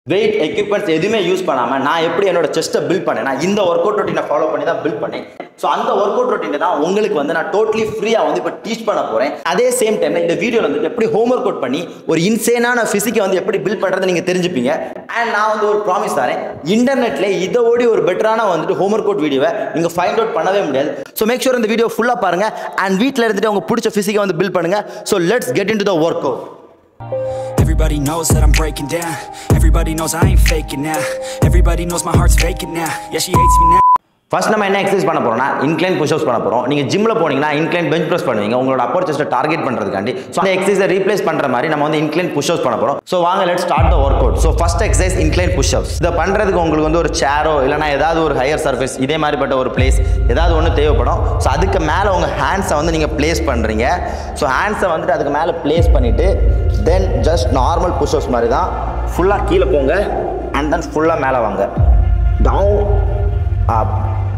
wait equipments எதுவுமே use பண்ணாமல் நான் எப்படி என்னோட செஸ்ட்டை பில்ட் பண்ணேன்னா இந்த ஒர்க் அவுட் ரொட்டீனை ஃபாலோ பண்ணி தான் பில்ட் பண்ணேன் ஸோ அந்த ஒர்க் அவுட் ரொட்டீனை தான் உங்களுக்கு வந்து நான் டோட்டலி ஃப்ரீயாக வந்து இப்போ டீச் பண்ண போகிறேன் அதே சேம் டைமில் இந்த வீடியோவில் வந்து எப்படி ஹோம் ஒர்க் அவுட் பண்ணி ஒரு இன்சேனான ஃபிசிக்கை வந்து எப்படி பில்ட் பண்ணுறது நீங்கள் தெரிஞ்சுப்பீங்க அண்ட் நான் வந்து ஒரு ப்ராமிஸ் தரேன் இன்டர்நெட்டில் இதை ஓடி ஒரு பெட்டரான வந்துட்டு ஹோம் ஒர்க் அவுட் வீடியோவை நீங்கள் ஃபைண்ட் அவுட் பண்ணவே முடியாது ஸோ மேக் ஷூர் இந்த வீடியோ ஃபுல்லாக பாருங்கள் அண்ட் வீட்டில் இருந்துட்டு உங்களுக்கு பிடிச்ச ஃபிசிக்கை வந்து பில்ட் பண்ணுங்கள் so let's get into the workout Everybody knows that I'm breaking down Everybody knows I ain't faking now Everybody knows my heart's vacant now Yeah, she hates me now first நம்ம என்ன exercise பண்ண போறோம்னா incline push-ups பண்ண போறோம் நீங்க ஜிம்ல போனீங்கன்னா incline bench press பண்ணுவீங்க உங்களோட அப்பர் செஸ்ட்டை டார்கெட் பண்றதுக்காண்டி ஸோ அந்த எக்ஸசைஸை ரீப்ளேஸ் பண்ற மாதிரி நம்ம வந்து இன்க்ளைன் புஷ்அப்ஸ் பண்ண போறோம் ஸோ வாங்க let start the workout so first exercise incline pushups இதை பண்றதுக்கு உங்களுக்கு வந்து ஒரு சேரோ இல்லைனா ஏதாவது ஒரு ஹையர் சர்ஃபேஸ் இதே மாதிரிப்பட்ட ஒரு பிளேஸ் ஏதாவது ஒன்று தேவைப்படும் ஸோ அதுக்கு மேலே உங்கள் ஹேண்ட்ஸை வந்து நீங்கள் ப்ளேஸ் பண்ணுறீங்க ஸோ ஹேண்ட்ஸை வந்துட்டு அதுக்கு மேலே ப்ளேஸ் பண்ணிவிட்டு தென் ஜஸ்ட் நார்மல் புஷ்அப்ஸ் மாதிரி தான் ஃபுல்லாக கீழே போங்க அண்ட் தென் ஃபுல்லாக மேலே வாங்க டவுன் அப்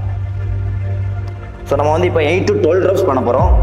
ஸோ நம்ம வந்து இப்போ எயிட் டு டுவெல் ட்ரப்ஸ் பண்ண போகிறோம்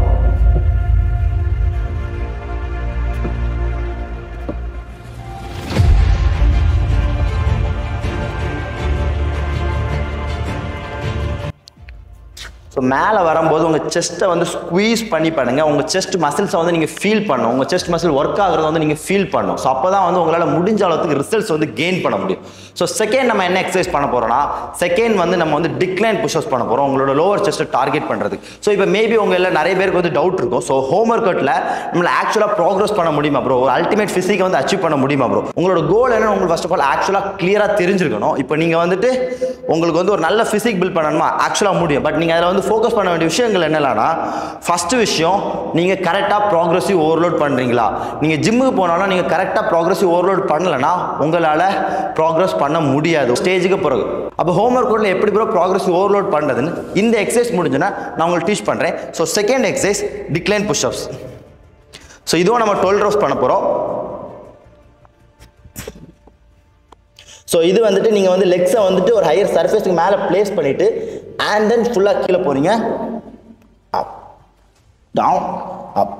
ஸோ மேலே வரும்போது உங்கள் செஸ்ட்டை வந்து ஸ்குவீஸ் பண்ணி பண்ணுங்கள் உங்கள் செஸ்ட் மசில்ஸை வந்து நீங்கள் ஃபீல் பண்ணணும் உங்கள் செஸ்ட் மசில் ஒர்க் ஆகுறத வந்து நீங்கள் ஃபீல் பண்ணணும் ஸோ அப்போ தான் வந்து உங்களால் முடிஞ்ச அளவுக்கு ரிசல்ட்ஸ் வந்து கெயின் பண்ண முடியும் ஸோ செகண்ட் நம்ம என்ன எக்ஸசைஸ் பண்ண போகிறோம்னா செகண்ட் வந்து நம்ம வந்து டிக்ளைன் புஷ்அப்ஸ் பண்ண போகிறோம் உங்களோட லோவர் செஸ்ட்டை டார்கெட் பண்ணுறதுக்கு ஸோ இப்போ மேபி உங்கள் எல்லாம் நிறைய பேருக்கு வந்து டவுட் இருக்கும் ஸோ ஹோம் ஒர்க் அவுட்டில் நம்மளை ஆக்சுவலாக ப்ரோக்ரஸ் பண்ண முடியுமா ப்ரோ ஒரு அல்டிமேட் ஃபிசிக்கை வந்து அச்சீவ் பண்ண முடியுமா ப்ரோ உங்களோட கோல் என்னன்னு உங்களுக்கு ஃபர்ஸ்ட் ஆஃப் ஆல் ஆக்சுவலாக கிளியராக தெரிஞ்சிருக்கணும் இப்போ நீங்கள் வந்துட்டு உங்களுக்கு வந்து ஒரு நல்ல ஃபிசிக் பில்ட் பண்ணணுமா ஆக்சுவலாக முடியும் பட் நீங்கள் அதில் வந்து ஃபோக்கஸ் பண்ண வேண்டிய விஷயங்கள் என்னென்னா ஃபஸ்ட்டு விஷயம் நீங்கள் கரெக்டாக ப்ராக்ரஸிவ் ஓவர்லோட் பண்ணுறீங்களா நீங்கள் ஜிம்முக்கு போனாலும் நீங்கள் கரெக்டாக ப்ராக்ரஸிவ் ஓவர்லோட் பண்ணலைன்னா உங்களால் ப்ராக்ரஸ் பண்ண முடியாது ஸ்டேஜுக்கு பிறகு அப்போ ஹோம் ஒர்க் அவுட்டில் எப்படி ப்ரோ ப்ராக்ரஸிவ் ஓவர்லோட் பண்ணுறதுன்னு இந்த எக்ஸசைஸ் முடிஞ்சுன்னா நான் உங்களுக்கு டீச் பண்ணுறேன் so second exercise decline pushups so இதுவும் நம்ம டுவெல் ரோஸ் பண்ண போகிறோம் ஸோ இது வந்துட்டு நீங்கள் வந்து லெக்ஸை வந்துட்டு ஒரு ஹையர் சர்ஃபேஸ்க்கு மேலே ப்ளேஸ் பண்ணிவிட்டு அண்ட் தென் ஃபுல்லாக கீழே போகிறீங்க up down up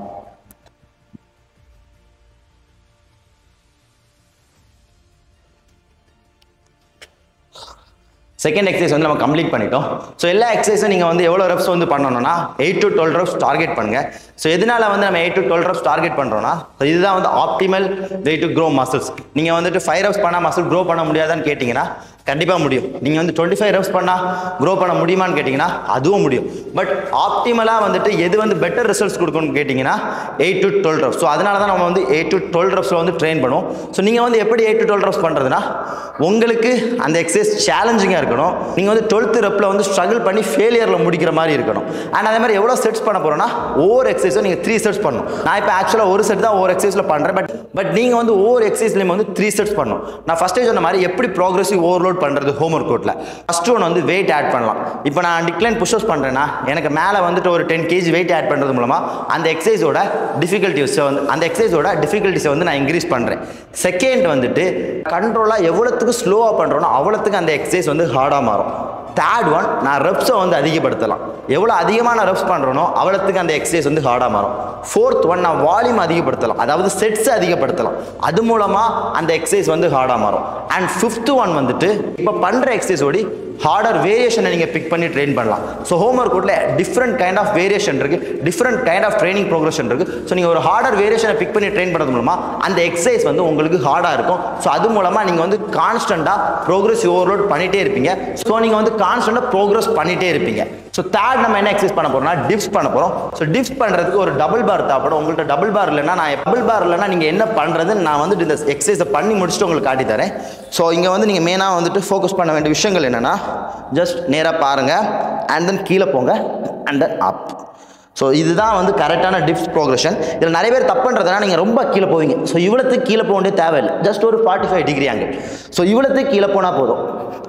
second exercise வந்து நம்ம கம்ப்ளீட் பண்ணிட்டோம் ஸோ எல்லா எக்ஸசைஸும் நீங்கள் வந்து எவ்வளோ ரெப்ஸ் வந்து பண்ணணும்னா eight to twelve reps target பண்ணுங்க ஸோ எதனால வந்து நம்ம eight to twelve reps target பண்ணுறோம்னா ஸோ இதுதான் வந்து optimal way to grow muscles நீங்கள் வந்துட்டு ஃபைவ் ரெப்ஸ் பண்ணால் மசில் க்ரோ பண்ண முடியாதான்னு கேட்டிங்கன்னா கண்டிப்பாக முடியும் நீங்கள் வந்து டுவெண்ட்டி ஃபைவ் ரெப்ஸ் பண்ணால் க்ரோ பண்ண முடியுமான்னு கேட்டிங்கன்னா அதுவும் முடியும் பட் ஆப்டிமலாக வந்துட்டு எது வந்து பெட்டர் ரிசல்ட்ஸ் கொடுக்கும்னு கேட்டிங்கன்னா eight to twelve reps so அதனால தான் நம்ம வந்து எயிட் டு டுவெல் ரெப்ஸில் வந்து ட்ரெயின் பண்ணுவோம் ஸோ நீங்கள் வந்து எப்படி எயிட் டு டுவெல் ரெப்ஸ் பண்ணுறதுனா உங்களுக்கு அந்த எக்ஸசைஸ் சேலஞ்சிங்காக இருக்கணும் நீங்கள் வந்து டுவெல்த்து ரெப்பில் வந்து ஸ்ட்ரகிள் பண்ணி ஃபெயிலியரில் முடிக்கிற மாதிரி இருக்கணும் அண்ட் அதே மாதிரி எவ்வளோ செட்ஸ் பண்ண போகிறோன்னா ஒவ்வொரு எக்ஸசைஸும் நீங்கள் த்ரீ செட்ஸ் பண்ணணும் நான் இப்போ ஆக்சுவலாக ஒரு செட் தான் ஒவ்வொரு எக்ஸசைஸில் பண்ணுறேன் பட் பட் நீங்கள் வந்து ஒவ்வொரு எக்ஸசைஸ்லையும் வந்து த்ரீ செட்ஸ் பண்ணணும் நான் ஃபஸ்ட்டே சொன்ன மாதிரி எப்படி ப்ரோக்ரஸிவ் ஓவர்லோட் பண்ணுறது ஹோம் ஒர்க் அவுட்டில் ஃபஸ்ட்டு ஒன்று வந்து வெயிட் ஆட் பண்ணலாம் இப்போ நான் டிக்ளைன் புஷ்அப்ஸ் பண்ணுறேன்னா எனக்கு மேலே வந்துட்டு ஒரு டென் கேஜி வெயிட் ஆட் பண்ணுறது மூலமாக அந்த எக்ஸசைஸோட டிஃபிகல்ட்டிஸை வந்து அந்த எக்ஸசைஸோட டிஃபிகல்ட்டிஸை வந்து நான் இன்க்ரீஸ் பண்ணுறேன் செகண்ட் வந்துட்டு கண்ட்ரோலாக எவ்வளோத்துக்கு ஸ்லோவாக பண்ணுறோனோ அவ்வளோத்துக்கு அந்த எக்ஸசைஸ் வந்து ஹார்டாக மாறும் தேர்ட் ஒன் நான் ரெப்ஸை வந்து அதிகப்படுத்தலாம் எவ்வளோ அதிகமாக நான் ரெப்ஸ் பண்ணுறனோ அவ்வளோத்துக்கு அந்த எக்ஸசைஸ் வந்து ஹார்டாக மாறும் ஃபோர்த் ஒன் நான் வால்யூம் அதிகப்படுத்தலாம் அதாவது செட்ஸை அதிகப்படுத்தலாம் அது மூலமாக அந்த எக்ஸசைஸ் வந்து ஹார்டாக மாறும் அண்ட் ஃபிஃப்த்து ஒன் வந்துட்டு இப்போ பண்ணுற எக்ஸசைஸோடி ஹார்டர் வேரியேஷனை நீங்கள் பிக் பண்ணி ட்ரெயின் பண்ணலாம் ஸோ ஹோம் ஒர்க் அவுட்டில் டிஃப்ரெண்ட் கைண்ட் ஆஃப் வேரியேஷன் இருக்குது different kind of training progression இருக்குது ஸோ நீங்கள் ஒரு ஹார்டர் வேரியேஷனை பிக் பண்ணி ட்ரெயின் பண்ணுறது மூலமாக அந்த எக்ஸசைஸ் வந்து உங்களுக்கு ஹார்டாக இருக்கும் ஸோ அது மூலமாக நீங்கள் வந்து கான்ஸ்டண்ட்டாக ப்ரோக்ரஸ் ஓவர்லோட் பண்ணிகிட்டே இருப்பீங்க ஸோ நீங்கள் வந்து கான்ஸ்டண்ட்டாக ப்ரோக்ரஸ் பண்ணிகிட்டே இருப்பீங்க ஸோ தேர்ட் நம்ம என்ன எக்ஸசைஸ் பண்ண போறோம்னா டிப்ஸ் பண்ண போகிறோம் ஸோ டிப்ஸ் பண்ணுறதுக்கு ஒரு டபுள் பார் தேவைப்படும் உங்கள்கிட்ட டபுள் பார் இல்லைன்னா நான் டபுள் பார் இல்லைன்னா நீங்கள் என்ன பண்ணுறதுன்னு நான் வந்துட்டு இந்த எக்ஸசைஸை பண்ணி முடிச்சுட்டு உங்களுக்கு காட்டி தரேன் ஸோ இங்கே வந்து நீங்கள் மெயினாக வந்துட்டு ஃபோக்கஸ் பண்ண வேண்டிய விஷயங்கள் என்னென்னா ஜஸ்ட் நேராக பாருங்கள் அண்ட் தென் கீழே போங்க அண்ட் தென் அப் ஸோ இதுதான் வந்து கரெக்டான டிப்ஸ் ப்ரோக்ரஷன் இதில் நிறைய பேர் தப்பு பண்ணுறதுனா நீங்கள் ரொம்ப கீழே போவீங்க ஸோ இவ்வளோத்துக்கு கீழே போக வேண்டிய தேவையில்லை ஜஸ்ட் ஒரு forty five degree angle so இவ்வளோத்துக்கு கீழே போனால் போதும்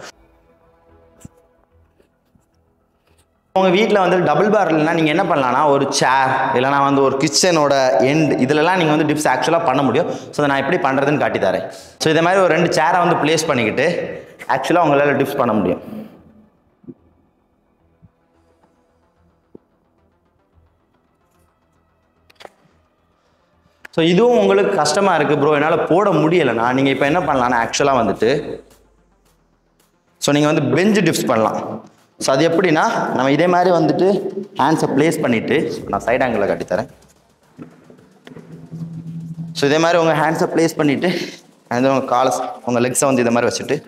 உங்கள் வீட்டில் வந்து டபுள் பார் இல்லைனா நீங்கள் என்ன பண்ணலாம்னா ஒரு சேர் இல்லைனா வந்து ஒரு கிச்சனோட எண்ட் இதிலலாம் நீங்கள் வந்து டிப்ஸ் ஆக்சுவலாக பண்ண முடியும் ஸோ அதை நான் எப்படி பண்ணுறதுன்னு காட்டி தரேன் ஸோ இதே மாதிரி ஒரு ரெண்டு சேரை வந்து ப்ளேஸ் பண்ணிக்கிட்டு ஆக்சுவலாக உங்களால் டிப்ஸ் பண்ண முடியும் ஸோ இதுவும் உங்களுக்கு கஷ்டமாக இருக்குது ப்ரோ என்னால் போட முடியலைன்னா நீங்கள் இப்போ என்ன பண்ணலாம்னா ஆக்சுவலாக வந்துட்டு ஸோ நீங்கள் வந்து பெஞ்ச் டிப்ஸ் பண்ணலாம் ஸோ அது எப்படின்னா நம்ம இதே மாதிரி வந்துட்டு ஹேண்ட்ஸை ப்ளேஸ் பண்ணிவிட்டு நான் சைட் ஆங்கிளில் காட்டித்தரேன் ஸோ இதே மாதிரி உங்கள் ஹேண்ட்ஸை ப்ளேஸ் பண்ணிவிட்டு வந்து உங்கள் காலை உங்கள் லெக்ஸை வந்து இதை மாதிரி வச்சுட்டு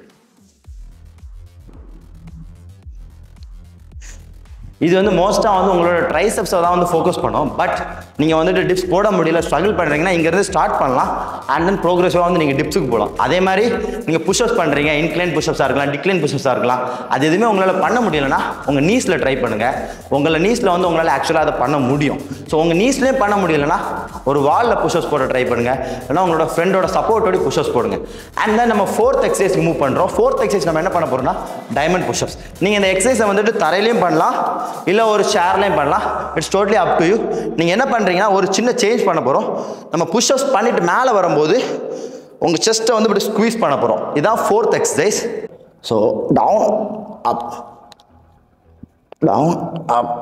இது வந்து மோஸ்ட்டாக வந்து உங்களோட ட்ரைசப்ஸை தான் வந்து ஃபோக்கஸ் பண்ணும் பட் நீங்கள் வந்துட்டு டிப்ஸ் போட முடியல ஸ்ட்ரகிள் பண்ணுறீங்கன்னா இங்கேருந்து ஸ்டார்ட் பண்ணலாம் அண்ட் தென் ப்ரோக்ரெஸிவாக வந்து நீங்கள் டிப்ஸுக்கு போகலாம் அதே மாதிரி நீங்கள் புஷ்அப்ஸ் பண்ணுறீங்க இன்க்ளைன் புஷ்அப்ஸாக இருக்கலாம் டிக்ளைன் புஷ்அப்ஸாக இருக்கலாம் அது எதுவுமே உங்களால் பண்ண முடியலன்னா உங்கள் நீஸில் ட்ரை பண்ணுங்கள் உங்களை நீஸில் வந்து உங்களால் ஆக்சுவலாக அதை பண்ண முடியும் ஸோ உங்கள் நீஸ்லேயே பண்ண முடியலன்னா ஒரு வாலில் புஷ்அப்ஸ் போட ட்ரை பண்ணுங்கள் இல்லைனா உங்களோட ஃப்ரெண்டோட சப்போர்ட்டோட புஷ்அப்ஸ் போடுங்க அண்ட் தென் நம்ம ஃபோர்த் எக்ஸசைஸ் மூவ் பண்ணுறோம் ஃபோர்த் எக்ஸசைஸ் நம்ம என்ன பண்ண போகிறோம்னா டைமண்ட் புஷ்அப்ஸ் நீங்கள் இந்த எக்ஸசைஸை வந்துட்டு தரையிலையும் பண்ணலாம் இல்லை ஒரு சேர்லையும் பண்ணலாம் it's totally up to you நீங்கள் என்ன பண்ணுறீங்கன்னா ஒரு சின்ன சேஞ்ச் பண்ண போகிறோம் நம்ம புஷ்அப்ஸ் பண்ணிட்டு மேலே வரும்போது உங்கள் செஸ்ட்டை வந்து இப்படி ஸ்குவீஸ் பண்ண போகிறோம் இதான் fourth exercise so down up down up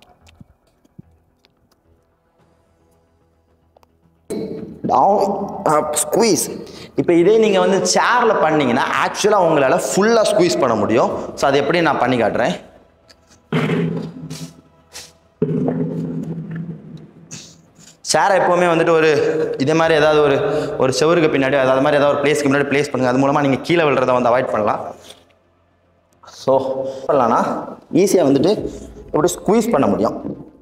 down up squeeze இப்போ இதே நீங்கள் வந்து சேரில் பண்ணீங்கன்னா ஆக்சுவலாக உங்களால் ஃபுல்லாக ஸ்குவீஸ் பண்ண முடியும் ஸோ அது எப்படி நான் பண்ணி காட்டுறேன் சேரை எப்போவுமே வந்துட்டு ஒரு இதே மாதிரி ஏதாவது ஒரு ஒரு செவருக்கு பின்னாடி அதாவது மாதிரி ஏதாவது ஒரு பிளேஸ்க்கு முன்னாடி ப்ளேஸ் பண்ணுங்கள் அது மூலமாக நீங்கள் கீழே விழுறதை வந்து அவாய்ட் பண்ணலாம் ஸோ பண்ணலாம்னா ஈஸியாக வந்துட்டு இப்படி ஸ்குவீஸ் பண்ண முடியும்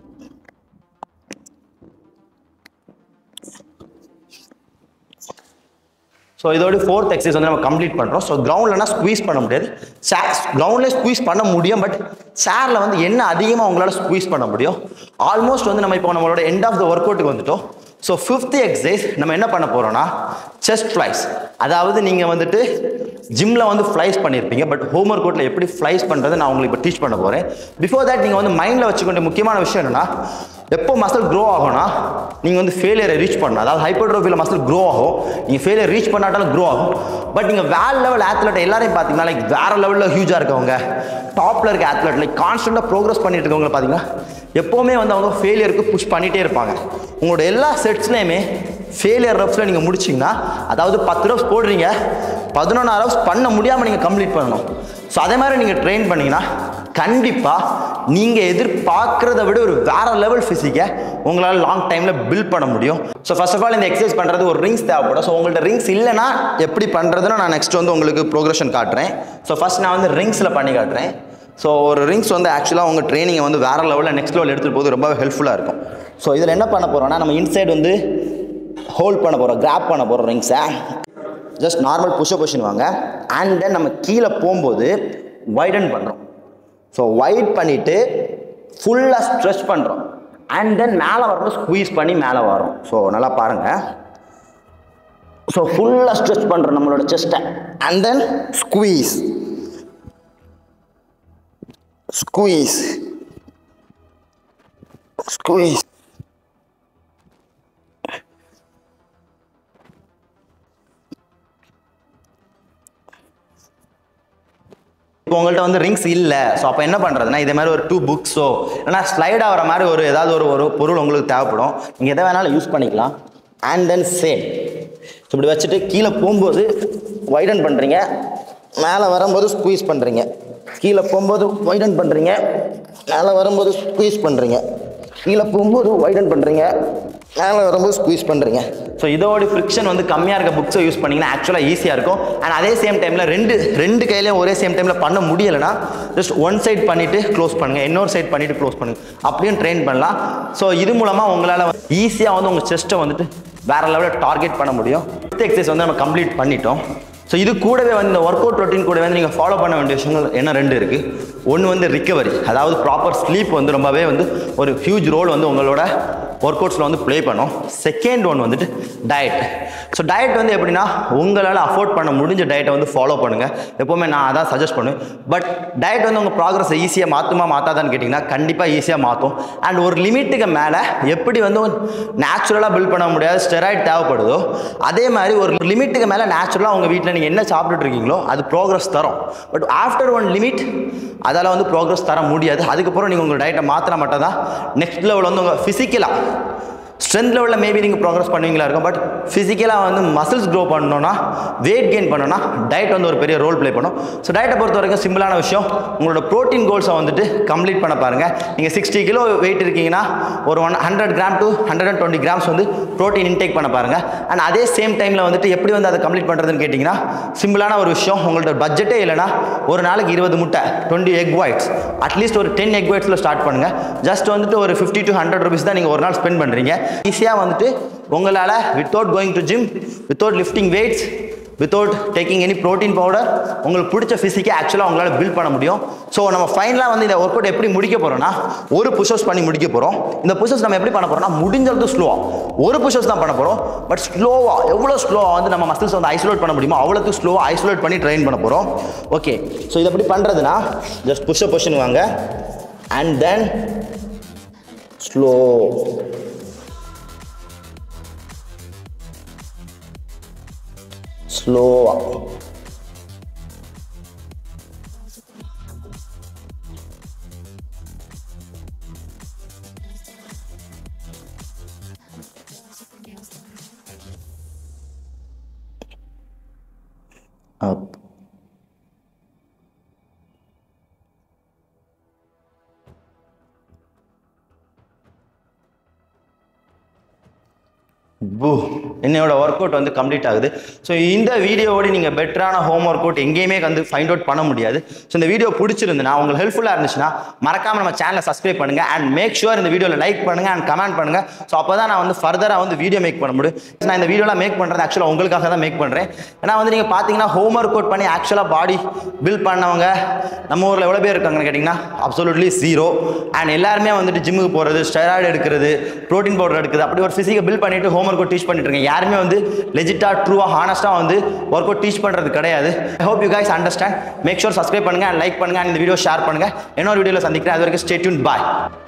ஸோ இதோட ஃபோர்த் எக்ஸசைஸ் வந்து நம்ம கம்ப்ளீட் பண்ணுறோம் ஸோ கிரவுண்ட்லனா ஸ்குவீஸ் பண்ண முடியாது சே கிரவுண்ட்லேயே ஸ்குவீஸ் பண்ண முடியும் பட் சேரில் வந்து என்ன அதிகமாக உங்களால் ஸ்குவீஸ் பண்ண முடியும் ஆல்மோஸ்ட் வந்து நம்ம இப்போ நம்மளோட எண்ட் ஆஃப் த ஒர்க் அவுட்டுக்கு வந்துட்டோம் ஸோ ஃபிஃப்த் எக்ஸசைஸ் நம்ம என்ன பண்ண போகிறோம்னா செஸ்ட் ஃப்ளைஸ் அதாவது நீங்கள் வந்துட்டு ஜிம்மில் வந்து ஃப்ளைஸ் பண்ணியிருப்பீங்க பட் ஹோம் ஒர்க் அவுட்டில் எப்படி ஃப்ளைஸ் பண்ணுறதை நான் உங்களுக்கு இப்போ டீச் பண்ண போகிறேன் பிஃபோர் தட் நீங்கள் வந்து மைண்டில் வச்சுக்கொண்ட முக்கியமான விஷயம் என்னென்னா எப்போ மசில் க்ரோ ஆகும்னா நீங்கள் வந்து ஃபெயிலியரை ரீச் பண்ணணும் அதாவது ஹைப்பர்ட்ரோஃபியில் மசில் க்ரோ ஆகும் நீங்கள் ஃபெயிலியர் ரீச் பண்ணாட்டாலும் க்ரோ ஆகும் பட் நீங்கள் வேற லெவல் ஆத்லெட் எல்லாரையும் பார்த்தீங்கன்னா லைக் வேற லெவலில் ஹியூஜாக இருக்கவங்க டாப்பில் இருக்க ஆத்லெட் லைக் கான்ஸ்டண்ட்டாக ப்ரோக்ரஸ் பண்ணிட்டு இருக்கவங்க பார்த்தீங்கன்னா எப்போவுமே வந்து அவங்க ஃபெயிலியருக்கு புஷ் பண்ணிகிட்டே இருப்பாங்க உங்களோட எல்லா செட்ஸ்லேயுமே ஃபெயிலியர் ரப்ஸில் நீங்கள் முடிச்சிங்கன்னா அதாவது பத்து ரப்ஸ் போடுறீங்க பதினொன்று ரப்ஸ் பண்ண முடியாமல் நீங்கள் கம்ப்ளீட் பண்ணணும் ஸோ அதே மாதிரி நீங்கள் ட்ரெயின் பண்ணீங்கன்னா கண்டிப்பாக நீங்கள் எதிர்பார்க்குறத விட ஒரு வேற லெவல் ஃபிசிக்கை உங்களால் லாங் டைமில் பில்ட் பண்ண முடியும் ஸோ ஃபர்ஸ்ட் ஆஃப் ஆல் இந்த எக்ஸசைஸ் பண்ணுறது ஒரு ரிங்ஸ் தேவைப்படும் ஸோ உங்கள்ட்ட ரிங்ஸ் இல்லைன்னா எப்படி பண்ணுறதுன்னு நான் நெக்ஸ்ட் வந்து உங்களுக்கு ப்ரோக்ரஷன் காட்டுறேன் ஸோ ஃபர்ஸ்ட் நான் வந்து ரிங்ஸில் பண்ணி காட்டுறேன் ஸோ ஒரு ரிங்ஸ் வந்து ஆக்சுவலாக உங்கள் ட்ரைனிங்கை வந்து வேறு லெவலில் நெக்ஸ்ட் லெவல் எடுத்துகிட்டு போது ரொம்ப ஹெல்ப்ஃபுல்லாக இருக்கும் ஸோ இதில் என்ன பண்ண போகிறோம்னா நம்ம இன்சைட் வந்து ஹோல்ட் பண்ண போகிறோம் கிராப் பண்ண போகிறோம் ரிங்ஸை ஜஸ்ட் நார்மல் புஷ பொசிஷன் வாங்க அண்ட் தென் நம்ம கீழே போகும்போது வைடன் பண்ணுறோம் ஸோ வைட் பண்ணிவிட்டு ஃபுல்லாக ஸ்ட்ரெச் பண்ணுறோம் அண்ட் தென் மேலே வரணும் ஸ்குவீஸ் பண்ணி மேலே வரோம் ஸோ நல்லா பாருங்கள் ஸோ ஃபுல்லாக ஸ்ட்ரெச் பண்ணுறோம் நம்மளோட செஸ்ட்டை and then squeeze squeeze squeeze இப்போ உங்கள்கிட்ட வந்து ரிங்ஸ் இல்லை ஸோ அப்போ என்ன பண்ணுறதுனா இதே மாதிரி ஒரு டூ புக்ஸோ இல்லைனா ஸ்லைட் ஆகிற மாதிரி ஒரு ஏதாவது ஒரு ஒரு பொருள் உங்களுக்கு தேவைப்படும் நீங்கள் எதை வேணாலும் யூஸ் பண்ணிக்கலாம் அண்ட் தென் சேம் ஸோ இப்படி வச்சுட்டு கீழே போகும்போது வைடன் பண்ணுறீங்க மேலே வரும்போது ஸ்குவீஸ் பண்ணுறீங்க கீழே போகும்போது வைடன் பண்ணுறீங்க மேலே வரும்போது ஸ்குவீஸ் பண்ணுறீங்க கீழே போகும்போது வைடன் பண்ணுறீங்க மேலே வரும்போது ஸ்குவீஸ் பண்ணுறீங்க ஸோ இதோட ஃப்ரிக்ஷன் வந்து கம்மியாக இருக்க புக்ஸை யூஸ் பண்ணிங்கன்னா ஆக்சுவலாக ஈஸியாக இருக்கும் அண்ட் அதே சேம் டைமில் ரெண்டு ரெண்டு கையிலையும் ஒரே சேம் டைமில் பண்ண முடியலைன்னா ஜஸ்ட் ஒன் சைட் பண்ணிவிட்டு க்ளோஸ் பண்ணுங்கள் இன்னொரு சைட் பண்ணிவிட்டு க்ளோஸ் பண்ணுங்கள் அப்படியும் ட்ரெயின் பண்ணலாம் ஸோ இது மூலமாக உங்களால் ஈஸியாக வந்து உங்கள் செஸ்ட்டை வந்துட்டு வேறு லெவலில் டார்கெட் பண்ண முடியும் ஃபிஃப்த் எக்ஸசைஸ் வந்து நம்ம கம்ப்ளீட் பண்ணிட்டோம் ஸோ இது கூடவே வந்து இந்த ஒர்க் அவுட் ரொட்டீன் கூட வந்து நீங்கள் ஃபாலோ பண்ண வேண்டிய விஷயங்கள் என்ன ரெண்டு இருக்குது ஒன்று வந்து ரிக்கவரி அதாவது ப்ராப்பர் ஸ்லீப் வந்து ரொம்பவே வந்து ஒரு ஹியூஜ் ரோல் வந்து உங்களோட ஒர்க் அவுட்ஸில் வந்து ப்ளே பண்ணும் செகண்ட் ஒன் வந்துட்டு டயட் ஸோ டயட் வந்து எப்படின்னா உங்களால் அஃபோர்ட் பண்ண முடிஞ்ச டயட்டை வந்து ஃபாலோ பண்ணுங்கள் எப்போவுமே நான் அதான் சஜஸ்ட் பண்ணுவேன் பட் டயட் வந்து உங்கள் ப்ராக்ரஸை ஈஸியாக மாற்றுமா மாற்றாதான்னு கேட்டிங்கன்னா கண்டிப்பாக ஈஸியாக மாற்றும் அண்ட் ஒரு லிமிட்டுக்கு மேலே எப்படி வந்து நேச்சுரலாக பில்ட் பண்ண முடியாத ஸ்டெராய்ட் தேவைப்படுதோ அதே மாதிரி ஒரு லிமிட்டுக்கு மேலே நேச்சுரலாக உங்கள் வீட்டில் நீங்கள் என்ன சாப்பிட்டுட்டு இருக்கீங்களோ அது ப்ரோக்ரஸ் தரும் பட் ஆஃப்டர் ஒன் லிமிட் அதால் வந்து ப்ரோக்ரஸ் தர முடியாது அதுக்கப்புறம் நீங்கள் உங்கள் டயட்டை மாற்றினா மட்டும் தான் நெக்ஸ்ட் லெவல் வந்து உங்கள் ஃபிசிக்கலாக ஸ்ட்ரென்த் லெவலில் மேபி நீங்கள் ப்ராக்ரஸ் பண்ணுவீங்களா இருக்கும் பட் ஃபிசிக்கலாக வந்து மசில்ஸ் க்ரோ பண்ணணும்னா வெயிட் கெயின் பண்ணணும்னா டயட் வந்து ஒரு பெரிய ரோல் ப்ளே பண்ணும் ஸோ டயட்டை பொறுத்த வரைக்கும் சிம்பிளான விஷயம் உங்களோட ப்ரோட்டீன் கோல்ஸை வந்துட்டு கம்ப்ளீட் பண்ண பாருங்கள் நீங்கள் சிக்ஸ்டி கிலோ வெயிட் இருக்கீங்கன்னா ஒரு one hundred gram to hundred and twenty grams வந்து ப்ரோட்டீன் இன்டேக் பண்ண பாருங்கள் அண்ட் அதே சேம் டைமில் வந்துட்டு எப்படி வந்து அதை கம்ப்ளீட் பண்ணுறதுன்னு கேட்டிங்கன்னா சிம்பிளான ஒரு விஷயம் உங்கள்ட்ட பட்ஜெட்டே இல்லைனா ஒரு நாளைக்கு இருபது முட்டை டுவெண்ட்டி எக் ஒயிட்ஸ் அட்லீஸ்ட் ஒரு டென் எக் ஒயிட்ஸில் ஸ்டார்ட் பண்ணுங்கள் ஜஸ்ட் வந்துட்டு ஒரு ஃபிஃப்டி டு ஹண்ட்ரட் ருபீஸ் தான் நீங்கள் ஒரு நாள் ஸ்பெண்ட் பண்ணுறீங்க ஈஸியாக வந்துட்டு உங்களால் without going to gym without lifting weights without taking any protein powder உங்களுக்கு பிடிச்ச ஃபிசிக்கை ஆக்சுவலாக உங்களால் பில்ட் பண்ண முடியும் ஸோ நம்ம ஃபைனலாக வந்து இந்த ஒர்க் அவுட் எப்படி முடிக்க போகிறோம்னா ஒரு புஷஸ் பண்ணி முடிக்க போகிறோம் இந்த புஷஸ் நம்ம எப்படி பண்ண போகிறோம்னா முடிஞ்சது ஸ்லோவாக ஒரு புஷஸ் தான் பண்ண போகிறோம் பட் ஸ்லோவாக எவ்வளோ ஸ்லோவாக வந்து நம்ம மசில்ஸ் வந்து ஐசோலேட் பண்ண முடியுமோ அவ்வளோக்கு ஸ்லோவாக ஐசோலேட் பண்ணி ட்ரெயின் பண்ண போகிறோம் ஓகே ஸோ இதை எப்படி பண்ணுறதுனா ஜஸ்ட் புஷ்அப் பொஷன் வாங்க அண்ட் தென் ஸ்லோ ஸ்லோவாக up பூ என்னோட ஒர்க் அவுட் வந்து கம்ப்ளீட் ஆகுது ஸோ இந்த வீடியோவோட நீங்கள் பெட்டரான ஹோம் ஒர்க் அவுட் எங்கேயுமே வந்து ஃபைண்ட் அவுட் பண்ண முடியாது ஸோ இந்த வீடியோ பிடிச்சிருந்துன்னா உங்களுக்கு ஹெல்ப்ஃபுல்லாக இருந்துச்சுன்னா மறக்காம நம்ம சேனலை சப்ஸ்கிரைப் பண்ணுங்க அண்ட் மேக் ஷுர் இந்த வீடியோவில் லைக் பண்ணுங்க அண்ட் கமெண்ட் பண்ணுங்க ஸோ அப்போ தான் நான் வந்து ஃபர்தராக வந்து வீடியோ மேக் பண்ண முடியும் நான் இந்த வீடியோலாம் மேக் பண்ணுறது ஆக்சுவலாக உங்களுக்காக தான் மேக் பண்ணுறேன் ஏன்னா வந்து நீங்கள் பார்த்தீங்கன்னா ஹோம் ஒர்க் அவுட் பண்ணி ஆக்சுவலாக பாடி பில்ட் பண்ணவங்க நம்ம ஊரில் எவ்வளோ பேர் இருக்காங்கன்னு கேட்டிங்கன்னா அப்சல்யூட்லி ஜீரோ அண்ட் எல்லாருமே வந்துட்டு ஜிம்முக்கு போகிறது ஸ்டெராய்டு எடுக்கிறது ப்ரோட்டீன் பவுடர் எடுக்குது அப்படி ஒரு ஃபிசிக்கை பில்ட் பண்ணிட்டு ஹோம் ஒர்க் அவுட் டீச் பண்ணிட்டு இருக்கேன் யாருமே வந்து லெஜிட்டாக ட்ரூவாக ஹானஸ்ட்டாக வந்து ஒர்க் அவுட் டீச் பண்ணுறது கிடையாது I hope you guys understand make sure subscribe பண்ணுங்க அண்ட் லைக் பண்ணுங்க அண்ட் இந்த வீடியோ ஷேர் பண்ணுங்க இன்னொரு வீடியோவில் சந்திக்கிறேன் அது வரைக்கும் ஸ்டேட்யூன் பாய்